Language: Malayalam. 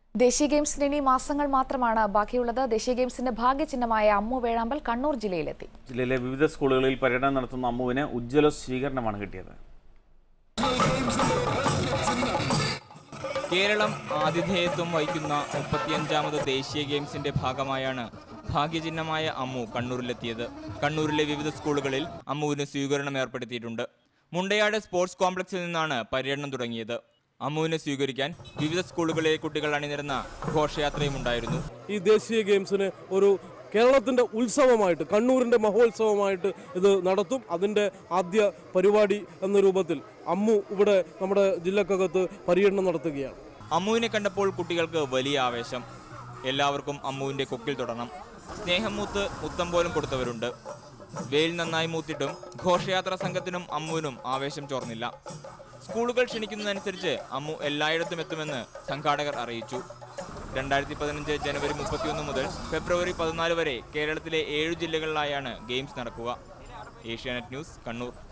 ദേശീയ ഗെയിംസിന് ഇനി മാസങ്ങൾ മാത്രമാണ് ബാക്കിയുള്ളത് ദേശീയ ഗെയിംസിന്റെ ഭാഗ്യചിഹ്നമായ അമ്മു വേഴാമ്പൽ കണ്ണൂർ ജില്ലയിലെത്തി ജില്ലയിലെ വിവിധ സ്കൂളുകളിൽ പര്യടനം നടത്തുന്ന അമ്മുവിന് ഉജ്ജ്വല സ്വീകരണമാണ് കിട്ടിയത് കേരളം ആതിഥേയത്വം വഹിക്കുന്ന മുപ്പത്തിയഞ്ചാമത് ദേശീയ ഗെയിംസിന്റെ ഭാഗമായാണ് ഭാഗ്യചിഹ്നമായ അമ്മു കണ്ണൂരിലെത്തിയത് കണ്ണൂരിലെ വിവിധ സ്കൂളുകളിൽ അമ്മുവിന് സ്വീകരണം ഏർപ്പെടുത്തിയിട്ടുണ്ട് മുണ്ടയാട് സ്പോർട്സ് കോംപ്ലക്സിൽ നിന്നാണ് പര്യടനം തുടങ്ങിയത് അമ്മുവിനെ സ്വീകരിക്കാൻ വിവിധ സ്കൂളുകളിലെ കുട്ടികൾ അണിനിരന്ന ഘോഷയാത്രയും ഉണ്ടായിരുന്നു ഈ ദേശീയ ഗെയിംസിന് ഒരു കേരളത്തിൻ്റെ ഉത്സവമായിട്ട് കണ്ണൂരിൻ്റെ മഹോത്സവമായിട്ട് ഇത് നടത്തും അതിൻ്റെ ആദ്യ പരിപാടി എന്ന രൂപത്തിൽ അമ്മു ഇവിടെ നമ്മുടെ ജില്ലക്കകത്ത് പര്യടനം നടത്തുകയാണ് അമ്മുവിനെ കണ്ടപ്പോൾ കുട്ടികൾക്ക് വലിയ ആവേശം എല്ലാവർക്കും അമ്മുവിന്റെ കൊക്കിൽ തൊടണം സ്നേഹം മൂത്ത് മുത്തം പോലും കൊടുത്തവരുണ്ട് വെയിൽ നന്നായി മൂത്തിട്ടും ഘോഷയാത്രാ സംഘത്തിനും അമ്മുവിനും ആവേശം ചോർന്നില്ല സ്കൂളുകൾ ക്ഷണിക്കുന്നതനുസരിച്ച് അമ്മു എല്ലായിടത്തും എത്തുമെന്ന് സംഘാടകർ അറിയിച്ചു രണ്ടായിരത്തി പതിനഞ്ച് ജനുവരി മുപ്പത്തിയൊന്ന് മുതൽ ഫെബ്രുവരി പതിനാല് വരെ കേരളത്തിലെ ഏഴു ജില്ലകളിലായാണ് ഗെയിംസ് നടക്കുക ഏഷ്യാനെറ്റ് ന്യൂസ് കണ്ണൂർ